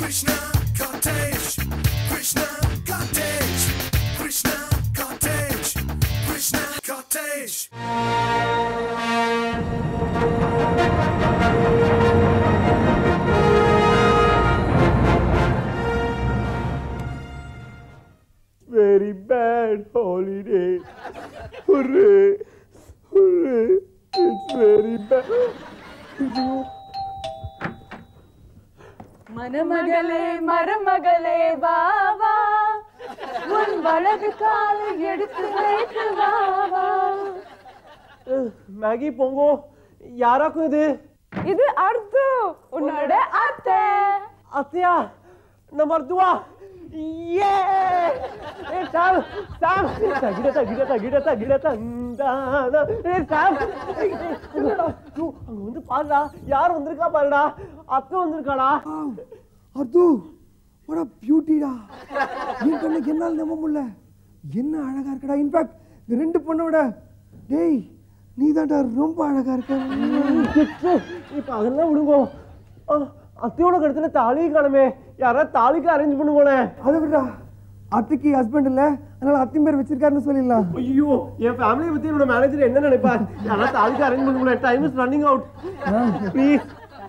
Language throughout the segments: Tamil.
Krishna cottage, Krishna cottage, Krishna cottage, Krishna cottage. Very bad holiday. Hooray! Hooray! It's very bad. மணமகளே மருமகளே வா வா உன் வலது காலை எடுத்து வைத்து வா வா மேகி பொங்கோ யாராக்கும் இது இது அர்த்து உன்னோட அத்தை அத்தையா நம்ம அர்த்துவா ஏ ஏ சாம் சாம் கிடத்தா கிடத்தா கிடத்தா கிடத்தா இந்தானா. ஏ சாம் ஏய், ஏய், என்னடா? ஐயோ, அங்க வந்து பாருடா யார் வந்திருக்கா பாருடா அத்தை வந்திருக்காடா அர்து what a பியூட்டிடா என் கண்ணுக்கு என்னால் நம்ப முடியல என்ன அழகா இருக்கடா இன்ஃபேக்ட் இந்த ரெண்டு பொண்ணை விட டேய் நீ ரொம்ப அழகா இருக்க இப்ப அதெல்லாம் விடுங்கோ ஆ, அத்தையோட கழுத்துல தாலி காணுமே யாராவது தாலிக்கு அரேஞ்ச் பண்ணுவோனே அதை விடுறா அத்தைக்கு ஹஸ்பண்ட் இல்ல அதனால அத்தையும் பேர் வச்சிருக்காருன்னு சொல்லிடலாம் ஐயோ என் ஃபேமிலியை பத்தி என்னோட மேனேஜர் என்ன நினைப்பார் யாராவது தாலிக்கு அரேஞ்ச் பண்ணுவோம் time is running out please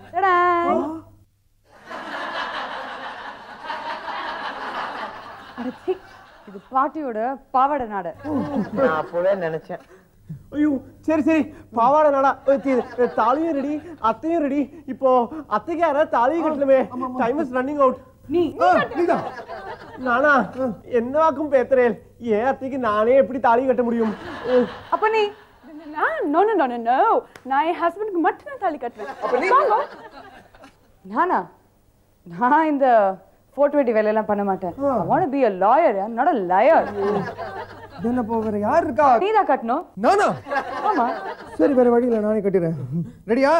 அடச்சி இது பாட்டியோட பாவாடை நாடு நான் அப்பவே நினைச்சேன் ஐயோ சரி சரி பாவாடை நாடா அஹ் தி- அஹ் தாலியும் ரெடி அத்தையும் ரெடி இப்போ அத்தைக்கு யாராவது தாலியும் கட்டணுமே டைம் இஸ் ரன்னிங் அவுட் நீ நீதான் நானா என்னவாக்கும் பேத்துறேன் ஏன் அத்தைக்கு நானே எப்படி தாலி கட்ட முடியும் அஹ் அப்ப நீ no no no no no நான் என் ஹஸ்பண்டுக்கு மட்டும் தான் தாலி கட்டுறேன் வாங்க. நானா நான் இந்த ஃபோர் டுவெண்ட்டி வேலையெல்லாம் பண்ண மாட்டேன் I want be a lawyer i'm not a liar என்ன போ வேற யார் இருக்கா நீ தான் கட்டணும் நானா ஆமா சரி வேற வழி இல்ல நானே கட்டிடுறேன் ரெடியா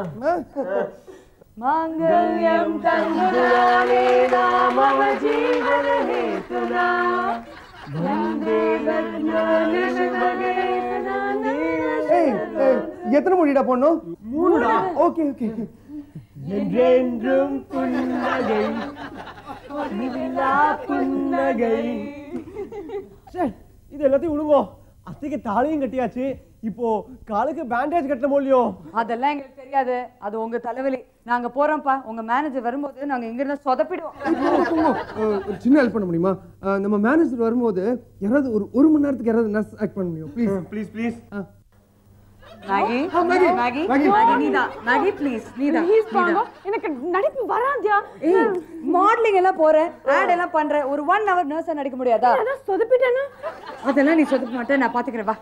மாங்கல்யம் தங்குரானே நாம ஜீவன ஹேதுனா வந்தே வந்தே ஏய் ஏய், எத்தனை மொழிடா பொண்ணும் மூணுடா ஓகே ஓகே என்றென்றும் புன்னகை முடிவில்லா புன்னகை சரி இது எல்லாத்தையும் விடுங்கோ அத்தைக்கு தாலியும் கட்டியாச்சு இப்போ காலுக்கு பேண்டேஜ் கட்டணும் இல்லையோ அதெல்லாம் எங்களுக்கு தெரியாது அது உங்க தலைவலி நாங்க போறோம்ப்பா உங்க மேனேஜர் வரும்போது நாங்க இங்க இருந்து சொதப்பிடுவோம் ஒரு சின்ன ஹெல்ப் பண்ண முடியுமா அஹ், நம்ம மேனேஜர் வரும்போது யாராவது ஒரு ஒரு மணி நேரத்துக்கு யாராவது நர்ஸ் ஆக்ட் பண்ண முடியும் please please please Maggie Maggie. Maggie Maggie. Maggie நீதான் மேகி ப்ளீஸ் நீதான் எனக்கு நடிப்பு வராதியா ஏய் மாடலிங் எல்லாம் போறேன் ஆட் எல்லாம் பண்றேன் ஒரு ஒன் ஹவர் நர்ஸா நடிக்க முடியாதா அதான் சொதப்பிட்டேனா அதெல்லாம் நீ சொதப்ப மாட்டே நான் பாத்துக்கிறேன் வா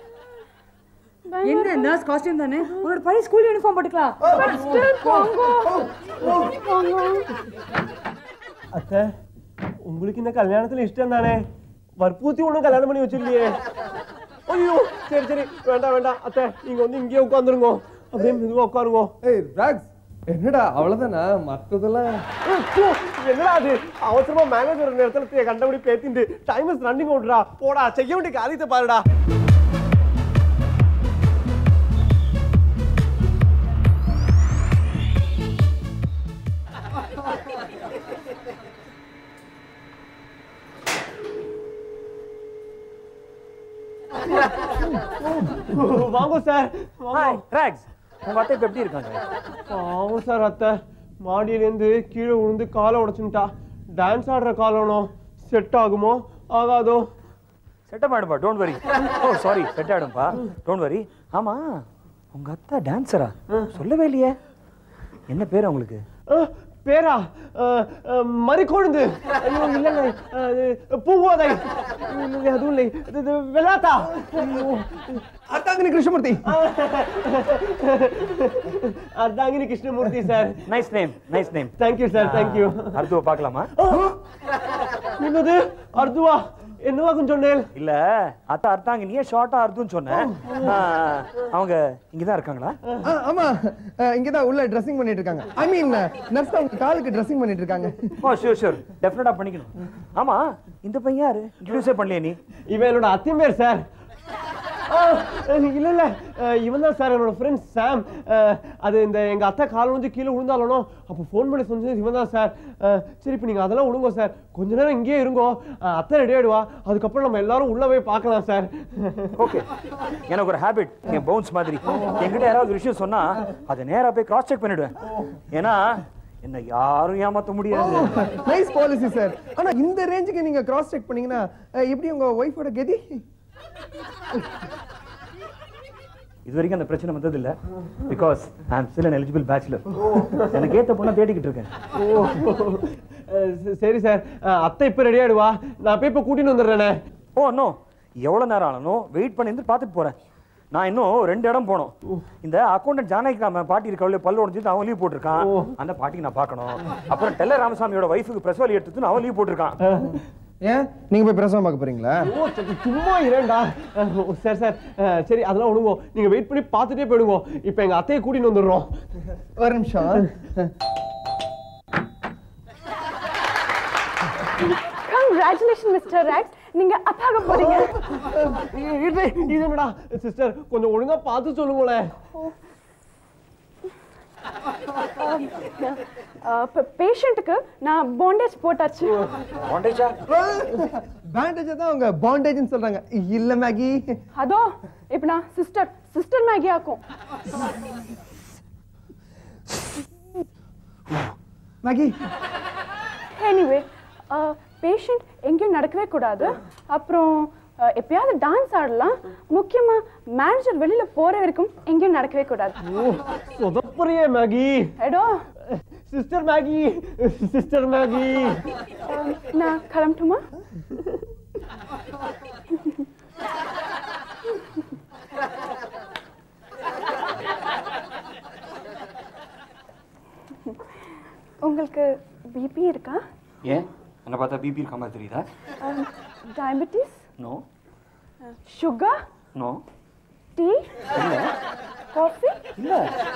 என்ன நர்ஸ் காஸ்டியூம் தானே உன்னோட பழைய ஸ்கூல் யூனிஃபார்ம் போட்டுக்கலாம் அத்தை உங்களுக்கு இந்த கல்யாணத்துல இஷ்டம் தானே வற்புறுத்தி ஒன்றும் கல்யாணம் பண்ணி வச்சிருலையே ஐயோ சரி சரி வேண்டாம் வேண்டாம் அத்தை நீங்க வந்து இங்கேயே உட்காந்துருங்க அப்படியே மெதுவா உட்காருங்க ஏய் ராக்ஸ் என்னடா அவ்வளவுதானா மத்ததெல்லாம் ஐயோ, என்னடா அது அவசரமா மேனேஜர் நேரத்துல கண்டபடி பேத்திண்டு டைம் இஸ் ரன்னிங் அவுட்ரா போடா செய்ய வேண்டிய காரியத்தை பாருடா வாங்க சார் ஹாய் ராக்ஸ் உங்க அத்தை இப்ப எப்படி இருக்காங்க பாவம் சார் அத்தை மாடியிலேருந்து கீழே விழுந்து காலை உடைச்சுட்டா டான்ஸ் ஆடுற காலம் செட் ஆகுமோ ஆகாதோ செட்டப் ஆயிடும்பா don't worry oh sorry set ஆயிடும்பா டோன்ட் வரி ஆமா உங்க அத்தை டான்ஸரா சொல்லவே இல்லையே என்ன பேர் அவங்களுக்கு அஹ், பேரா அஹ், அஹ், மறிக்கொழுந்து ஐயோ இல்லைங்க அது பூவோதை இல்லைங்க அதுவும் இல்லை இது- இது வெள்ளாத்தா ஐயோ. அத்தாங்கினி கிருஷ்ணமூர்த்தி அர்த்தாங்கினி Krishnamurthy sir nice name nice name thank you sir thank you அர்த்துவ பார்க்கலாமா என்னது அர்துவா என்னவாக்கும் சொன்னேன் இல்ல அத்தை அர்த்தாங்க நீயே ஷார்ட்டா அர்த்தம்னு சொன்னேன் ஆ, அவங்க இங்கதான் இருக்காங்களா ஆ, ஆமா அஹ், இங்கதான் உள்ள ட்ரெஸ்ஸிங் பண்ணிட்டு இருக்காங்க ஐ மீன் நர்ஸ் அவங்க காலுக்கு ட்ரெஸ்ஸிங் பண்ணிட்டு இருக்காங்க ஓ ஷூர் ஷூர் டெஃபினட்டா பண்ணிக்கணும் ஆமா இந்த பையன் யாரு இன்ட்ரடியூஸே பண்ணலையே நீ இவன் என்னோட அத்தியம் பேர் சார் இல்ல இல்ல இவன் தான் சார் என்னோட ஃப்ரெண்ட் சாம் அது இந்த எங்க அத்தை கால் வந்து கீழே விழுந்தாலும் அப்போ ஃபோன் பண்ணி சொன்னது இவன் தான் சார் சரி இப்போ நீங்க அதெல்லாம் விடுங்க சார் கொஞ்ச நேரம் இங்கேயே இருங்கோ அஹ், அத்தை ரெடி ஆயிடுவா அதுக்கப்புறம் நம்ம எல்லாரும் உள்ள போய் பார்க்கலாம் சார் ஓகே எனக்கு ஒரு ஹேபிட் என் பவுன்ஸ் மாதிரி என்கிட்ட யாராவது ஒரு விஷயம் சொன்னா அதை நேரா போய் கிராஸ் செக் பண்ணிடுவேன் ஏன்னா என்ன யாரும் ஏமாத்த முடியாது நைஸ் பாலிசி சார் ஆனா இந்த ரேஞ்சுக்கு நீங்க கிராஸ் செக் பண்ணீங்கன்னா அஹ், எப்படி உங்க ஒய்ஃபோட கதி இது வரைக்கும் அந்த பிரச்சனை வந்தது இல்ல because I am still an eligible bachelor எனக்கு ஏத்த பொண்ணை தேடிக்கிட்டு இருக்கேன் ஓ அஹ், ச- சரி சார் அஹ், அத்தை இப்போ ரெடி ஆயிடுவா நான் போய் இப்போ கூட்டின்னு வந்துடுறேனே ஓ நோ எவ்வளவு நேரம் ஆனாலும் வெயிட் பண்ணி இருந்து பார்த்துட்டு போறேன் நான் இன்னும் ரெண்டு இடம் போனோம் இந்த அக்கௌண்டன்ட் ஜானகி ராம பாட்டி இருக்கவளே பல்லு உடஞ்சிட்டு அவன் லீவ் போட்டிருக்கான் அந்த பாட்டிக்கு நான் பார்க்கணும் அப்புறம் டெல்ல ராமசாமியோட ஒய்ஃபுக்கு பிரஸ் வலி எடுத்துட்டு அவன் லீவ் போட்டிருக்கான் ஏன் நீங்க போய் பிரசவம் பார்க்க போறீங்களா ஓ சரி, சும்மா இரண்டா சரி சார் அஹ், சரி அதெல்லாம் விடுங்க நீங்க வெயிட் பண்ணி பார்த்துட்டே போயிடுங்க இப்போ எங்க அத்தையை கூட்டின்னு வந்துடுறோம் ஒரு நிமிஷம் கங்க்ராச்சுலேஷன் மிஸ்டர் ராக்ஸ் நீங்க அப்பாக போறீங்க இது இது என்னடா சிஸ்டர் கொஞ்சம் ஒழுங்கா பார்த்து சொல்லுங்களேன் பேஷண்ட்டுக்கு நான் பாண்டேஜ் போட்டாச்சு பாண்டேஜா பேண்டேஜ் தான் அவங்க பாண்டேஜ்னு சொல்றாங்க இல்ல மேகி அதோ இப்போ நான் சிஸ்டர் சிஸ்டர் மேகி ஆக்கும் மேகி எனிவே பேஷண்ட் எங்கேயும் நடக்கவே கூடாது அப்புறம் அஹ், எப்பயாவது டான்ஸ் ஆடலாம் முக்கியமா மேனேஜர் வெளியில போற வரைக்கும் எங்கேயும் நடக்கவே கூடாது ஓ சொதப்புறியே மேகி எடோ சிஸ்டர் மேகி சிஸ்டர் மேகி அஹ், நான் கிளம்பட்டுமா உங்களுக்கு பிபி இருக்கா ஏன் என்ன பார்த்தா பிபி இருக்க மாதிரி தெரியுதா diabetes no sugar no tea coffee இல்ல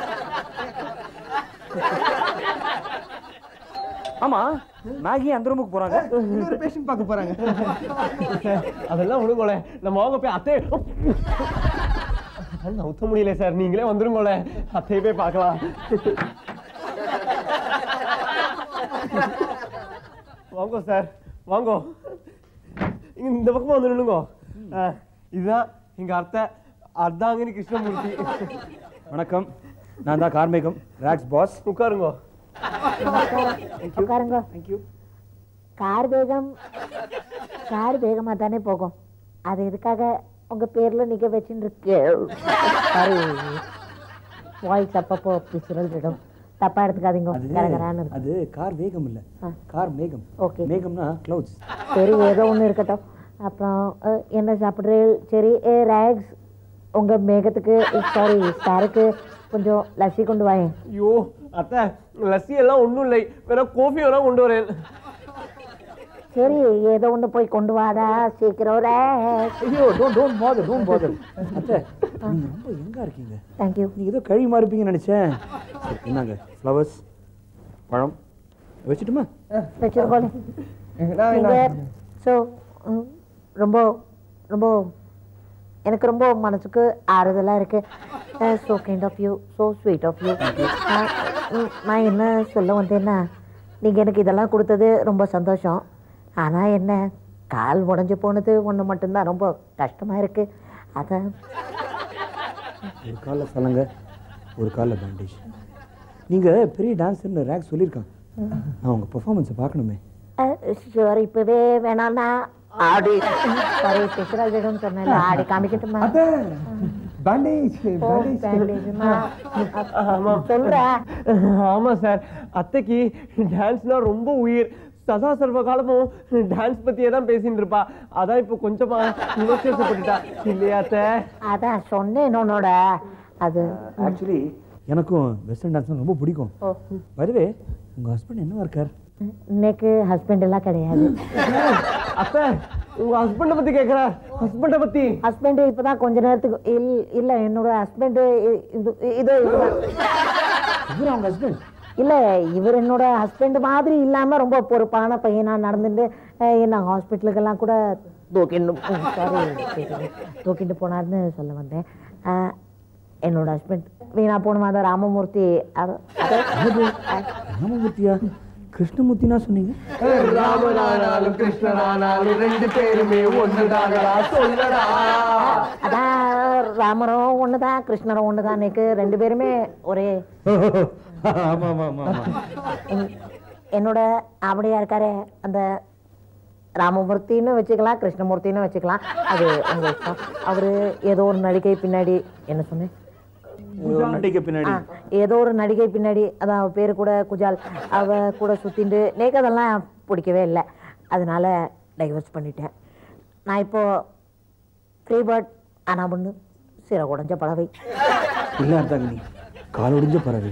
ஆமா மேகி அந்த ரூமுக்கு போறாங்க இன்னொரு பேஷண்ட் பார்க்க போறாங்க அதெல்லாம் விடுங்களே நம்ம அவங்க போய் அத்தை நவுத்த முடியல சார் நீங்களே வந்துருங்களே அத்தையை போய் பார்க்கலாம் வாங்கோ சார் வாங்கோ இங்க இந்த பக்கமா வந்து நில்லுங்கோ ஆ, இதுதான் எங்க அத்தை அர்த்தாங்கினி கிருஷ்ணமூர்த்தி வணக்கம் நான் தான் கார்மேகம் ராக்ஸ் பாஸ் உட்காருங்கோ உட்காருங்க கார் வேகம் கார் வேகமாக தானே போகும் அது எதுக்காக உங்க பேர்ல நிக்க வச்சுட்டு இருக்கு சாரி வாய்ஸ் அப்பப்போ பிசுறல் தப்பா எடுத்துக்காதீங்க கரகரான்னு இருக்கு அது கார் வேகம் இல்ல கார் மேகம் Okay. மேகம்னா கிளவுட்ஸ் சரி ஏதோ ஒன்று இருக்கட்டும் அப்புறம் அஹ், என்ன சாப்பிட்றீள் சரி ஏ ரேக்ஸ் உங்க மேகத்துக்கு சாரி சாருக்கு கொஞ்சம் லஸ்ஸி கொண்டு வாயேன் ஐயோ அத்தை லஸ்ஸி எல்லாம் ஒண்ணும் இல்லை வேணா கோஃபி வேணா கொண்டு வரேன் சரி ஏதோ ஒன்று போய் கொண்டு வாடா சீக்கிரம் ரேக்ஸ் ஐயோ don't don't bother don't bother அத்தை நீங்க ரொம்ப எங்க இருக்கீங்க தேங்க்யூ நீங்க ஏதோ கழிமா இருப்பீங்கன்னு நினைச்சேன் சரி, இந்தாங்க ஃப்ளவர்ஸ் பழம் வச்சுட்டுமா வச்சிருக்கோம் நான் நீங்க என்ன- ஸோ ரொம்ப ரொம்ப எனக்கு ரொம்ப மனசுக்கு ஆறுதலாக இருக்கு so kind of you so sweet of you நான் என்ன சொல்ல வந்தேன்னா நீங்கள் எனக்கு இதெல்லாம் கொடுத்தது ரொம்ப சந்தோஷம் ஆனால் என்ன கால் உடஞ்சி போனது ஒன்று மட்டும்தான் ரொம்ப கஷ்டமாக இருக்கு அதான் ஒரு காலில் சலங்க ஒரு காலில் பேண்டேஜ் நீங்க பெரிய டான்ஸர்னு ரேக் சொல்லியிருக்கான் நான் உங்க பெர்ஃபார்மன்ஸை பார்க்கணுமே ஷுவர் இப்போவே வேணாம்னா ஆடி சாரி ஸ்பெஷலாக வேணும்னு சொன்னேன் ஆடி காமிக்கட்டுமா அத்தை பேண்டேஜ் ஓ, பேண்டேஜ் bandage-மா? சொல்றேன் ஆமா சார் அத்தைக்கு டான்ஸ்னா ரொம்ப உயிர் சதா சர்வ காலமும் டான்ஸ் பத்தியே தான் பேசிட்டு இருப்பா அதான் இப்போ கொஞ்சமா உணர்ச்சிப்பட்டுட்டா இல்லையா அத்தை அதான் சொன்னேன் உன்னோட அது ஆக்சுவலி எனக்கும் வெஸ்டர்ன் டான்ஸ் ரொம்ப பிடிக்கும் ஓ பதுவே உங்க ஹஸ்பண்ட் என்னவா இருக்கார் இன்னைக்கு ஹஸ்பண்ட் எல்லாம் கிடையாது அத்தை உங்க ஹஸ்பண்ட பத்தி கேக்குற ஹஸ்பண்ட பத்தி ஹஸ்பண்ட் இப்பதான் கொஞ்ச நேரத்துக்கு இல் இல்ல என்னோட ஹஸ்பண்ட் இது இதோ இதுதான். இவர் அவங்க ஹஸ்பண்ட் இல்ல இவர் என்னோட ஹஸ்பண்ட் மாதிரி இல்லாம ரொம்ப பொறுப்பான பையனா நடந்துட்டு அஹ், என்ன ஹாஸ்பிட்டலுக்கெல்லாம் கூட தூக்கிண்டு சாரி தூக்கிட்டு போனார்னு சொல்ல வந்தேன் ஆ, என்னோட ஹஸ்பண்ட் வீணா போன மாதம் ராமமூர்த்தி அது அது ராமமூர்த்தியா கிருஷ்ணமூர்த்தினா சொன்னீங்க ராமனானாலும் கிருஷ்ணனானாலும் ரெண்டு பேருமே ஒண்ணுதானடா சொல்லடா அதான் ராமரும் ஒண்ணுதான் கிருஷ்ணரும் ஒண்ணுதான் எனக்கு ரெண்டு பேருமே ஒரே ஆமா ஆமா ஆமா ஆமா. என்- என்னோட ஆவடியா இருக்காரே அந்த ராமமூர்த்தின்னு வச்சுக்கலாம் கிருஷ்ணமூர்த்தின்னு வச்சுக்கலாம் அது உங்க இஷ்டம் அவரு ஏதோ ஒரு நடிகை பின்னாடி என்ன சொன்னேன் ஒரு நடிகை பின்னாடி ஆ, ஏதோ ஒரு நடிகை பின்னாடி அதான் அவ பேரு கூட குஜால் அவ கூட சுத்திண்டு நேக்கு அதெல்லாம் பிடிக்கவே இல்லை அதனால டைவர்ஸ் பண்ணிட்டேன் நான் இப்போ ஃப்ரீ பேர்ட் ஆனா பொண்ணு சிற உடஞ்ச பறவை இல்ல அர்த்தாங்கினி கால் ஒடிஞ்ச பறவை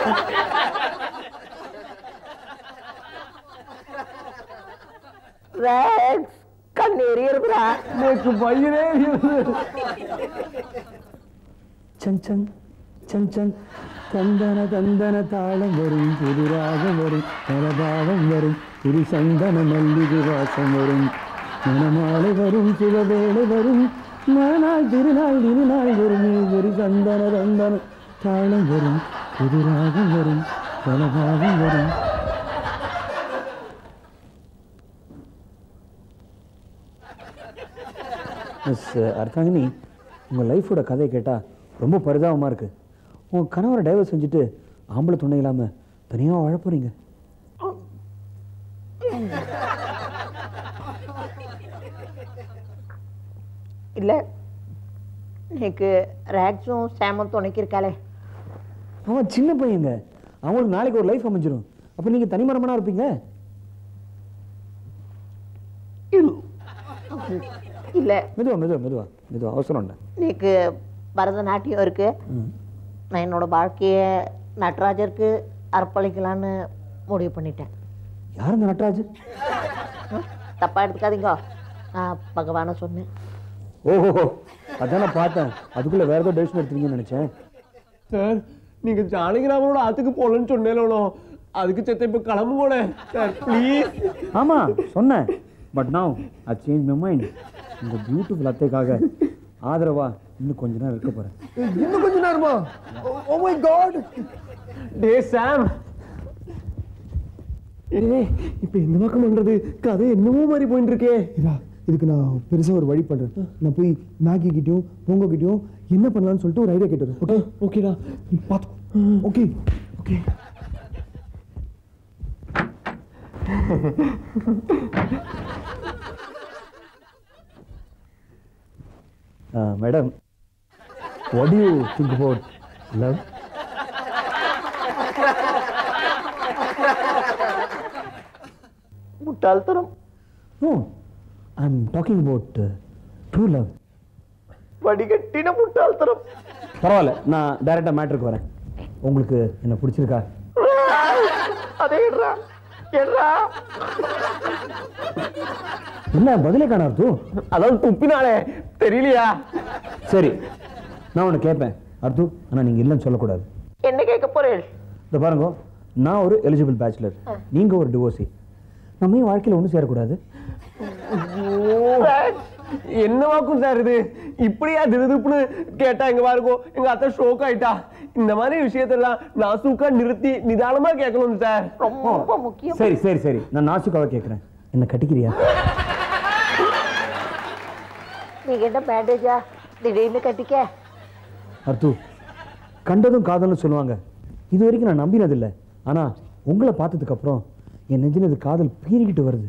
ரேக்ஸ், கண்ணீர் இருக்குறா எனக்கு பயிரே சங் சங் சங் சங் தந்தன தந்தன தாளம் வரும் புது ராகம் வரும் பரபாவம் வரும் புது சந்தன மல்லிகை வாசம் வரும் மணமாலை வரும் சுபவேளை வரும் மறுநாள் திருநாள் திருநாள் வருமே ஒரு சந்தன தந்தன தாளம் வரும் புது ராகம் வரும் பரபாவம் வரும் மிஸ் அர்த்தாங்கினி உங்கள் லைஃபோட கதையை கேட்டால் ரொம்ப பரிதாபமாக இருக்குது உங்கள் கணவரை டைவர்ஸ் செஞ்சுட்டு ஆம்பளை துணை இல்லாமல் தனியாக வாழ போகிறீங்க இல்லை எனக்கு ரேக்ஸும் சாமும் துணைக்கிருக்காளே அவன் சின்ன பையங்க அவங்களுக்கு நாளைக்கு ஒரு லைஃப் அமைஞ்சிரும் அப்போ நீங்கள் தனிமரமனா இருப்பீங்க இல்லை மெதுவா மெதுவா மெதுவா மெதுவா அவசரம் இல்லை எனக்கு பரதநாட்டியம் இருக்கு நான் என்னோட வாழ்க்கையை நடராஜருக்கு அர்ப்பணிக்கலான்னு முடிவு பண்ணிட்டேன் யாருங்க நட்ராஜ் தப்பா எடுத்துக்காதீங்க நான் பகவானை சொன்னேன் ஓஹோ அதான் நான் பார்த்தேன் அதுக்குள்ளே வேற ஏதோ டெசிஷன் எடுத்துவீங்கன்னு நினச்சேன் சார் நீங்க ஜானகிராமனோட ஆத்துக்கு போகலன்னு சொன்னேனோ அதுக்கு செத்த இப்ப கிளம்பு போல சார் ப்ளீஸ் ஆமாம் சொன்னேன் பட் நான் ஐ சேஞ்ச் மை மைண்ட் இந்த பியூட்டிஃபுல் அத்தைக்காக ஆதரவா இன்னும் கொஞ்ச நேரம் இருக்க போகிறேன் இன்னும் கொஞ்ச நேரமா ஓ மை காட் டே சாம் ஏய் இப்ப என்ன பக்கம் பண்றது கதை என்னமோ மாதிரி போயிட்டு இருக்கே இதா இதுக்கு நான் பெருசா ஒரு வழி பண்றேன் நான் போய் மேகி கிட்டயும் பொங்கோ கிட்டயும் என்ன பண்ணலாம்னு சொல்லிட்டு ஒரு ஐடியா கேட்டுறேன் ஓகே ஓகேடா பார்த்து okay okay madam what you think about love முட்டாள்தனம் no I am talking about true love வடிகட்டின முட்டாள்தனம் பரவாயில்ல நான் டைரெக்டாக மேட்ருக்கு வரேன் உங்களுக்கு என்ன பிடிச்சிருக்கா அதே எடுறா எடுறா என்ன பதிலே காணாது அதான் துப்பினாலே தெரியலையா சரி நான் உன்னை கேட்பேன் அர்த்து ஆனால் நீங்கள் இல்லைன்னு சொல்லக்கூடாது என்ன கேட்க போறேன் இந்த பாருங்க நான் ஒரு எலிஜிபிள் பேச்சுலர் நீங்கள் ஒரு டிவோர்ஸி நம்ம ஏன் வாழ்க்கையில் ஒன்றும் சேரக்கூடாது என்ன வாக்கும் சார் இது இப்படியா திருதுப்புன்னு கேட்டா எங்க பாருங்க எங்க அத்தை ஷோக் ஆயிட்டா இந்த மாதிரி விஷயத்தெல்லாம் நாசூக்கா நிறுத்தி நிதானமா கேட்கணும் சார் ரொம்ப முக்கியம் சரி சரி சரி நான் நாசுக்காக கேட்குறேன் என்ன கட்டிக்கிறியா நீ என்ன பேண்டேஜா திடீர்னு கட்டிக்க அர்த்து கண்டதும் காதல்னு சொல்லுவாங்க இது வரைக்கும் நான் நம்பினதில்லை ஆனால் உங்களை பார்த்ததுக்கு அப்புறம் என் நெஞ்சில் இது காதல் பீறிக்கிட்டு வருது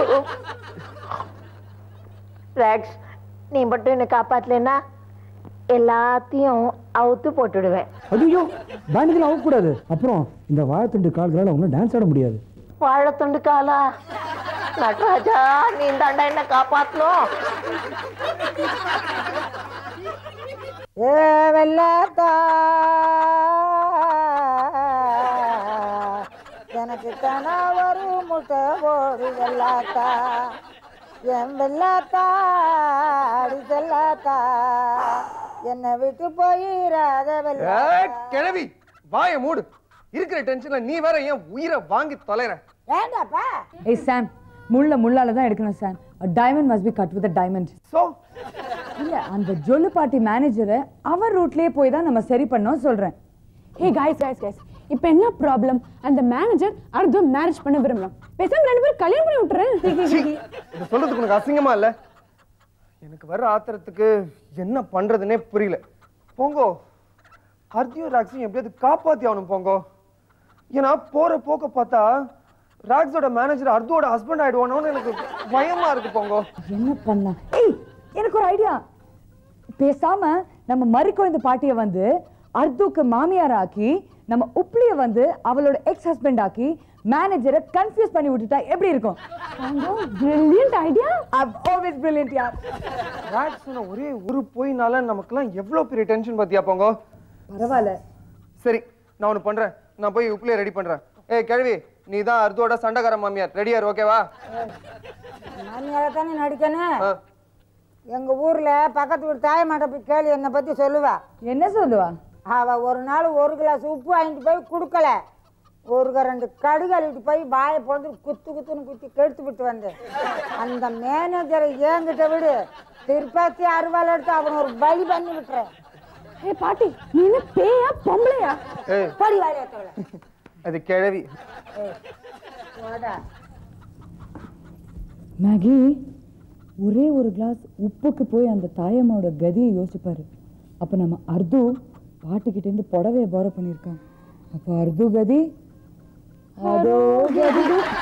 ரேக்ஸ் நீ மட்டும் என்னை காப்பாத்தலைன்னா எல்லாத்தையும் அவுத்து போட்டுடுவேன் ஐயோ பேண்டுகள் ஆகக்கூடாது அப்புறம் இந்த வாழைத்தண்டு கால்களால் அவங்க டான்ஸ் ஆட முடியாது வாழைத்தண்டு காலா நடராஜா நீ தாண்டா என்ன காப்பாத்தணும் ஏ வெள்ளாத்தா எனக்கு கனா ஒரு முட்டை போடு வெள்ளாத்தா என் வெள்ளாத்தா அடி செல்லாத்தா என்னை விட்டு போயிடாத வெள்ளா கிழவி வாய மூடு இருக்கிற டென்ஷன்ல நீ வேற ஏன் உயிரை வாங்கி தொலைற வேண்டாப்பா ஏய் சாம் முள்ள முள்ளால தான் எடுக்கணும் sir diamond must be cut with diamond so இல்ல அந்த ஜொல்லு பாட்டி மேனேஜரை அவர் ரூட்லயே போய் தான் நம்ம சரி பண்ணோம் சொல்றேன் ஹே காய்ஸ் காய்ஸ் காய்ஸ் இப்போ என்ன ப்ராப்ளம் அந்த மேனேஜர் அடுத்து மேரேஜ் பண்ண விரும்பலாம் பேசாம ரெண்டு பேரும் கல்யாணம் பண்ணி விட்டுறேன் இது சொல்றதுக்கு உனக்கு அசிங்கமா இல்ல எனக்கு வர ஆத்திரத்துக்கு என்ன பண்றதுனே புரியல போங்கோ ஹர்தியும் ராக்ஸையும் எப்படியாவது காப்பாத்தி ஆகணும் போங்கோ ஏன்னா போற போக்க பார்த்தா ராக்ஸோட மேனேஜர் அர்துவோட ஹஸ்பண்ட் ஆயிடுவானோன்னு எனக்கு பயமா இருக்கு போங்கோ என்ன பண்ணலாம் ஏய் எனக்கு ஒரு ஐடியா பேசாம நம்ம மறிக்குழந்த பாட்டியை வந்து அர்துக்கு மாமியார் ஆக்கி நம்ம உப்ளிய வந்து அவளோட எக்ஸ் ஹஸ்பண்ட் ஆக்கி மேனேஜரை கன்ஃபியூஸ் பண்ணி விட்டுட்டா எப்படி இருக்கும் பிரில்லியன்ட் ஐடியா ஆல்வேஸ் பிரில்லியன்ட் யார் ராக்ஸ் சொன்ன ஒரே ஒரு போயினால நமக்கெல்லாம் எவ்வளவு பெரிய டென்ஷன் பாத்தியா போங்கோ பரவாயில்ல சரி நான் ஒன்று பண்றேன் நான் போய் உப்புலையை ரெடி பண்றேன் ஏய் கிழவி நீ தான் அர்துவோட சண்டைக்கார மாமியார் ரெடியார் ஓகேவா மாமியார தானே நடிக்கணும் ஆ. எங்க ஊர்ல பக்கத்து வீட்டு தாய் மாட்ட போய் கேளு என்னை பத்தி சொல்லுவா என்ன சொல்லுவா அவ ஒரு நாள் ஒரு கிளாஸ் உப்பு வாங்கிட்டு போய் கொடுக்கல ஒரு க- ரெண்டு கடுகு அள்ளிட்டு போய் வாயை பொழுது குத்து குத்துன்னு குத்தி கெடுத்து விட்டு வந்தேன் அந்த மேனேஜரை ஏங்கிட்ட விடு திருப்பத்தி அருவாள் எடுத்து அவனை ஒரு பலி பண்ணி விட்டுறேன் ஹே பாட்டி நீ என்ன பேயா பொம்பளையா ஏய் படி வாழையத்தவளை அது கிழவி மேகி ஒரே ஒரு கிளாஸ் உப்புக்கு போய் அந்த தாயம்மாவோட கதியை யோசிப்பாரு அப்போ நம்ம அர்து பாட்டிக்கிட்ட இருந்து புடவைய போர பண்ணியிருக்கான் அப்போ அர்து கதி அதோ கதி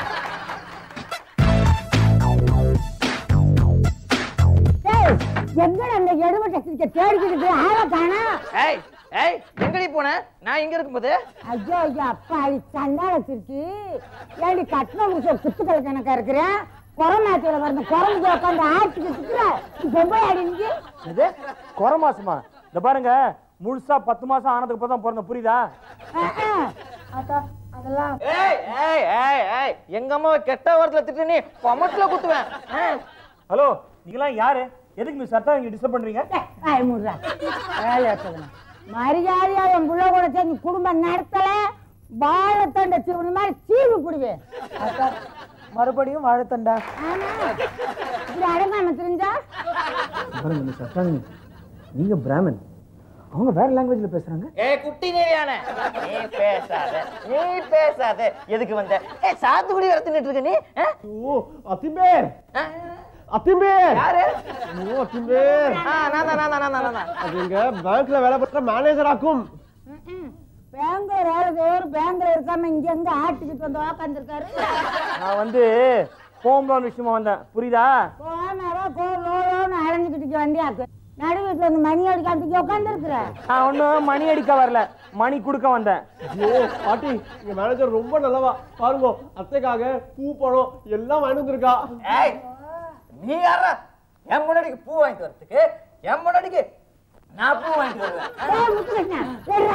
எங்க அந்த எடுபட்ட சிரிக்க தேடிக்கிட்டு ஆளை காணா ஏய் ஏய் எங்கடி போன நான் இங்க இருக்கும்போது ஐயோ ஐயோ அப்பா அடி சண்டால சிரிச்சு ஏடி கட்டின முடிச்ச குத்துக்களை கணக்கா இருக்கிறேன் குரமாத்தியில வரணும் குரங்கு உட்காந்து ஆட்டுக்கு சுத்துற பொம்பளை அடி நீங்க இது குறை மாசமா இந்த பாருங்க முழுசா பத்து மாசம் ஆனதுக்கு அப்புறம் தான் பிறந்த புரியுதா அத்தா அதெல்லாம் ஏய் ஏய் ஏய் ஏய் எங்க அம்மாவை கெட்ட வாரத்துல திட்டு நீ பொமட்டில் குத்துவேன் ஆ. ஹலோ நீங்களாம் யாரு எதுக்கு மிஸ் சத்தம் இங்க டிஸ்டர்ப் பண்றீங்க ஆய் முடுறா வேலையாட்டவன மரியாதையா என் புள்ள கூட சேர்ந்து குடும்பம் நடத்தல வாழைத்தண்டை சீவன மாதிரி சீவு பிடிவே மறுபடியும் வாழைத்தண்டா ஆமா இப்படி அடங்காம தெரிஞ்சா பாருங்க மிஸ் சத்தாங்க நீங்க பிராமன் அவங்க வேற லாங்குவேஜ்ல பேசுறாங்க ஏய் குட்டி நேரியான நீ பேசாத நீ பேசாத எதுக்கு வந்த ஏய் சாத்துக்குடி வர தின்னுட்டு இருக்க நீ ஆ? ஓ அத்திம்பேர் ஆ? அத்திம்பேர் யாரு ஓ அத்திம்பேர் ஆ நான் தான் நான் தான் நான் தான், நான் தான் அது எங்க பேங்க்ல வேலை பார்க்குற மேனேஜர் ஆக்கும் பேங்க்ல வேலை செய்யவர் பேங்க்ல இருக்காம இங்க எங்க ஆட்டுக்கிட்டு வந்து உக்காந்துருக்காரு நான் வந்து ஹோம் லோன் விஷயமா வந்தேன் புரியுதா கோமாரா கோலோன்னு அலைஞ்சுக்கிட்டு வண்டியாக்கு நடு வீட்டுல வந்து மணி அடிக்காம உட்காந்துருக்குற நான் ஒன்றும் மணி அடிக்க வரல மணி கொடுக்க வந்தேன் ஐயோ பாட்டி எங்க மேனேஜர் ரொம்ப நல்லவா பாருங்க அத்தைக்காக பூ பழம் எல்லாம் வாங்கிட்டு வந்திருக்கா ஏய் நீ யாரா என் முன்னாடிக்கு பூ வாங்கிட்டு வரதுக்கு என் முன்னாடிக்கு நான் பூ வாங்கிட்டு வருவேன்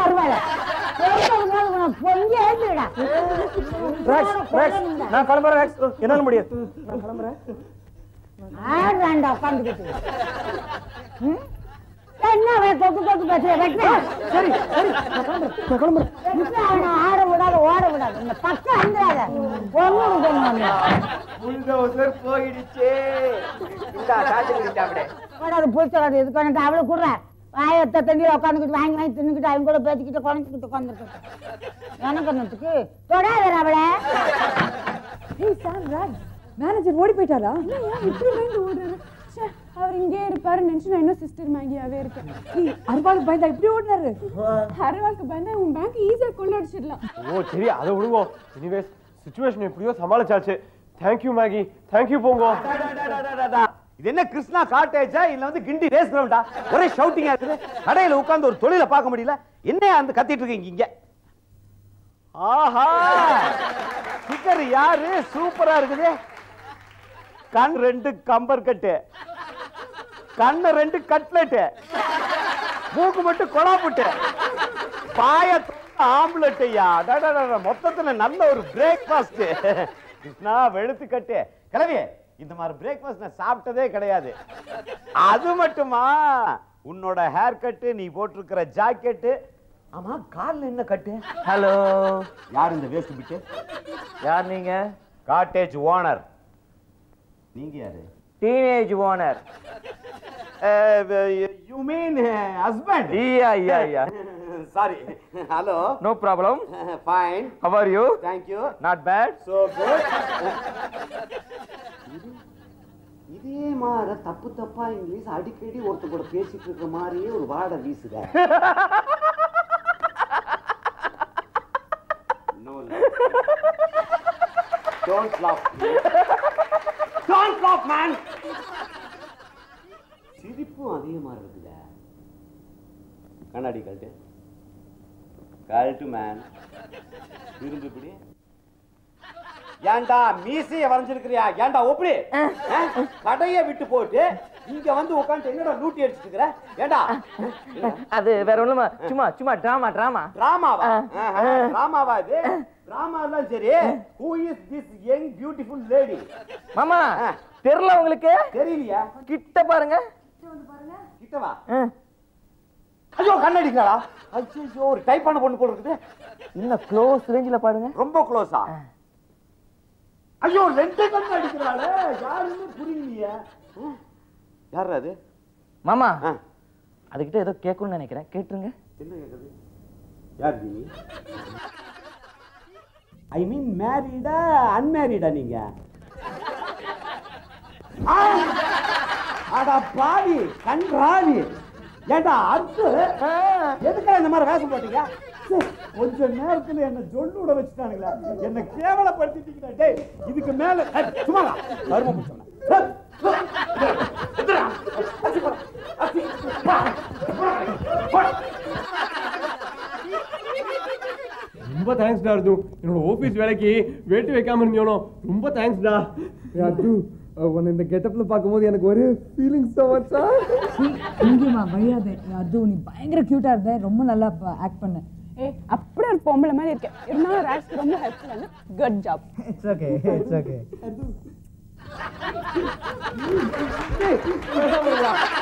பொங்கி ஏந்துடா ரேக்ஸ் ரேக்ஸ் நான் கிளம்புறேன் ரேக்ஸ் என்னால முடியாது நான் கிளம்புறேன் ஆடுறாண்டா உட்காந்துக்கிட்டு ம்? என்ன அவன் கொக்கு கொக்கு பேசுற வெட்டினா சரி சரி நான் கிளம்புறேன் நான் கிளம்புறேன் அவனை ஆட விடாத ஓட விடாத இந்த பக்கம் வந்துடாத ஒன்னும் கொண்டு புல்டோசர் போயிடுச்சே இந்தா காசு குடிச்சா அப்படியே போடாது புடிச்சடாது இது பண்ணிட்டு அவளை கூடுற வாயத்த தண்ணியில் உட்காந்துக்கிட்டு வாங்கி வாங்கி தின்னுக்கிட்டு அவங்க கூட பேசிக்கிட்டு குழந்தைக்கிட்டு உட்காந்துருக்கட்டும் எனக்கு என்னத்துக்கு தொடாத அவளை ஏய் சாம் ராஜ் மேனேஜர் ஓடி போயிட்டாரா இப்படி பயந்து ஓடுறாரு ச்சே, அவர் இங்கே இருப்பாரு நினைச்சு நான் இன்னும் சிஸ்டர் மேகியாவே இருக்கேன் ஏய், அருவாளுக்கு பயந்தா இப்படி ஓடினாரு அரவாக்கு பயந்தா உன் பேங்க் ஈஸியா கொள்ளடிச்சிடலாம் ஓ சரி அதை விடுவோம் எனிவேஸ் சுச்சுவேஷன் எப்படியோ சமாளிச்சாச்சு தேங்க்யூ மேகி தேங்க்யூ போங்கோ இது என்ன கிருஷ்ணா காட்டேஜா இல்ல வந்து கிண்டி ரேஸ் கிரவுண்டா ஒரே ஷவுட்டிங்கா இருக்குது கடையில உட்கார்ந்து ஒரு தொழிலை பார்க்க முடியல என்ன அந்த கத்திட்டு இருக்கீங்க இங்க ஆஹா ஸ்டிக்கர் யாரு சூப்பரா இருக்குது கண் ரெண்டு கம்பர் கட்டு கண்ணு ரெண்டு கட்லெட்டு மூக்கு மட்டும் கொலாப்புட்டு பாய ஆம்லெட் ஐயா அடடடட, மொத்தத்துல நல்ல ஒரு பிரேக்ஃபாஸ்ட் கிருஷ்ணா வெளுத்து கட்டு கிளவி இந்த மாதிரி பிரேக்ஃபாஸ்ட் நான் சாப்பிட்டதே கிடையாது அது மட்டுமா உன்னோட ஹேர் கட்டு நீ போட்டிருக்கிற ஜாக்கெட்டு ஆமா கால்ல என்ன கட்டு ஹலோ யார் இந்த வேஸ்ட் பிட்டு யார் நீங்க காட்டேஜ் ஓனர் நீங்க யாரு teenage owner you mean husband ஐயா ஐயா ஐயா sorry hello no problem fine how are you thank you not bad so good இதே மாதிரி தப்பு தப்பா இங்கிலீஷ் அடிக்கடி ஒருத்தர் கூட பேசிட்டு இருக்கிற மாதிரியே ஒரு வாடை வீசுத No, no. Don't laugh. Don't laugh, man. சிரிப்பும் அதே மாதிரி இருக்குதே கண்ணாடி கழட்டு கழட்டு மேன் திரும்பி இப்படி ஏன்டா மீசைய வரைஞ்சிருக்கிறியா ஏன்டா ஒப்படி கடையை விட்டு போட்டு இங்க வந்து உட்காந்து என்னடா லூட்டி அடிச்சிட்டு இருக்கிற ஏன்டா அது வேற ஒண்ணுமா சும்மா சும்மா டிராமா டிராமா டிராமாவா டிராமாவா இது டிராமா எல்லாம் சரி who is this young beautiful lady மாமா தெரியல உங்களுக்கு தெரியலையா கிட்ட பாருங்க கிட்டவா ஐயோ கண்ணடிக்கலாடா ஐயோ ஒரு டைப் பண்ண பொண்ணு போல இருக்குது இன்னும் க்ளோஸ் ரேஞ்சில பாருங்க ரொம்ப க்ளோஸா ஐயோ ரெண்டு கண்ணு அடிக்கிறாளே யாருன்னு புரியலையே யார் அது மாமா ஆ. அதுகிட்ட ஏதோ கேட்கணும்னு நினைக்கிறேன் கேட்டுருங்க என்ன கேக்குது யார் நீ ஐ மீன் மேரீடா அன்மேரீடா நீங்க ஆ! அட பாவி கன்றாவி ஏண்டா அர்த்து எதுக்காக இந்த மாதிரி வேஷம் போட்டீங்க ச்சே, கொஞ்ச நேரத்துல என்ன ஜொல்லுட வச்சுட்டானுங்களா என்ன கேவலப்படுத்திட்டீங்க டேய் இதுக்கு மேல ஏய், சும்மா வா. கரும பிடிச்சவன. ஏய், ஏய், எந்திரா. அடிச்சு போடா. அடிச்சு. பா. போடா. ரொம்ப தேங்க்ஸ்டா அர்ஜு என்னோட ஆஃபீஸ் வேலைக்கு வேட்டி வைக்காம இருந்தியோனோ ரொம்ப தேங்க்ஸ்டா அர்ஜு உன்னை இந்த கெட்டப்ல பார்க்கும்போது எனக்கு ஒரு ஃபீலிங்ஸ் தான் மச்சா இங்கேமா மரியாதை அது நீ பயங்கர கியூட்டா இருந்த ரொம்ப நல்லா ஆக்ட் பண்ண ஏ அப்படி ஒரு பொம்பளை மாதிரி இருக்கேன் இருந்தாலும் ராக்ஸ்க்கு ரொம்ப ஹெல்ப்ஃபுல்லான good job it's okay it's okay ஏய்,